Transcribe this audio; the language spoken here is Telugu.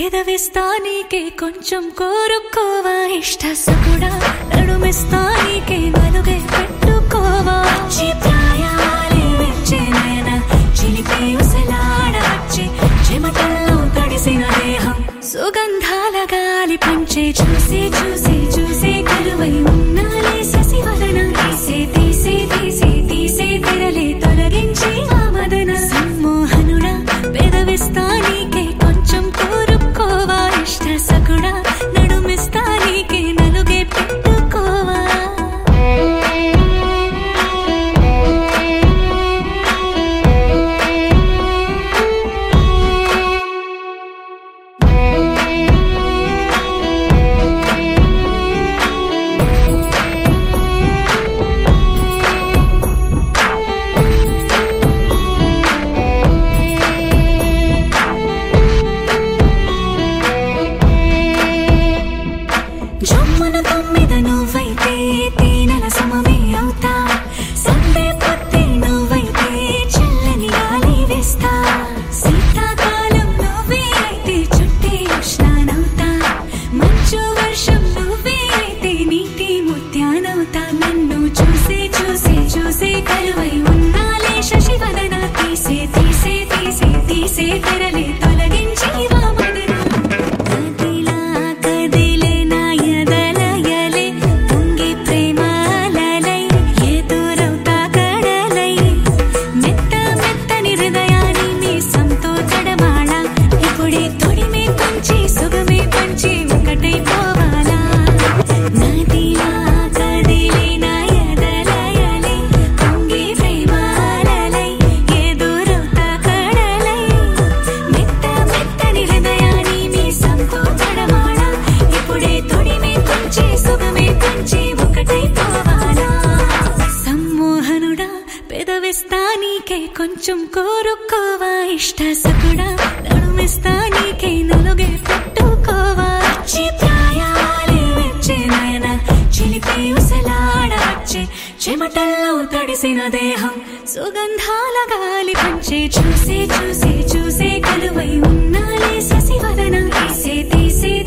పెదవిస్తా నీకే కొంచెం కోరుకోవా ఇష్ట సుకుడా నడుమిస్తా నీకే నలుగే పెట్టుకోవా చి ప్రాయాలే వెచ్చే నయన చిలిపి ఉసలాడవచ్చి చెమటల్లో తడిసిన దేహం సుగంధాల గాలి పంచే చూసి చూసి చూసి కలువై ఉన్నాలే శశివదన తీసే తీసే తీసే తీసే తెరలే తొలగించి ఆ మదన సమ్మోహనుడా పెదవిస్తా నీకే కొంచెం కోరుకోవా ఇష్ట సకుడా నడుమిస్తా నీకే నలుగే పెట్టుకోవా జమ్మున తొమ్మిద నువ్వైతే తేనెల సమమే అవుతా సందే పొత్తి నువ్వైతే చల్లని గాలి వేస్తా శీతాకాలం నువ్వే అయితే చుట్టే ఉష్ణానవుతా మంచు వర్షం నువ్వే అయితే నీటి ముత్యానవుతా నన్ను చూసి చూసి చూసి కలువై ఉన్నాలే శశివదన తీసే తీసే తీసే తీసే తెరలే తొలగించి వామదన కదిలా కదిలే నా ఎదలయలే పొంగి ప్రేమాలలై ఎదురవుతా కడలై మెత్త మెత్తని హృదయాన్ని మీ సంతో తడమాళ ఇప్పుడే తొడిమే కొంచి సుగమే పంచి ఒకటై పోవాలా నదిలా కదిలే నా ఎదలయలే పొంగి ప్రేమాలలై ఎదురవుతా కడలై మెత్త మెత్తని హృదయాన్ని మీ సంతో తడమాడ ఇప్పుడే తొడిమే కొంచి సుగమే కొంచి ఒకటై పోవాలా సమ్మోహనుడా పెదవిస్తా నీకే కొంచెం కోరుకోవా ఇష్ట సకుడా నడుమిస్తా నీకే నలుగే పెట్టుకోవా చి ప్రాయాలే వెచ్చే నయన చిలిపి ఉసలాడవచ్చే చెమటల్లో తడిసిన దేహం సుగంధాల గాలి పంచే చూసే చూసే చూసే కలువై ఉన్నాలే శశివదన తీసే తీసే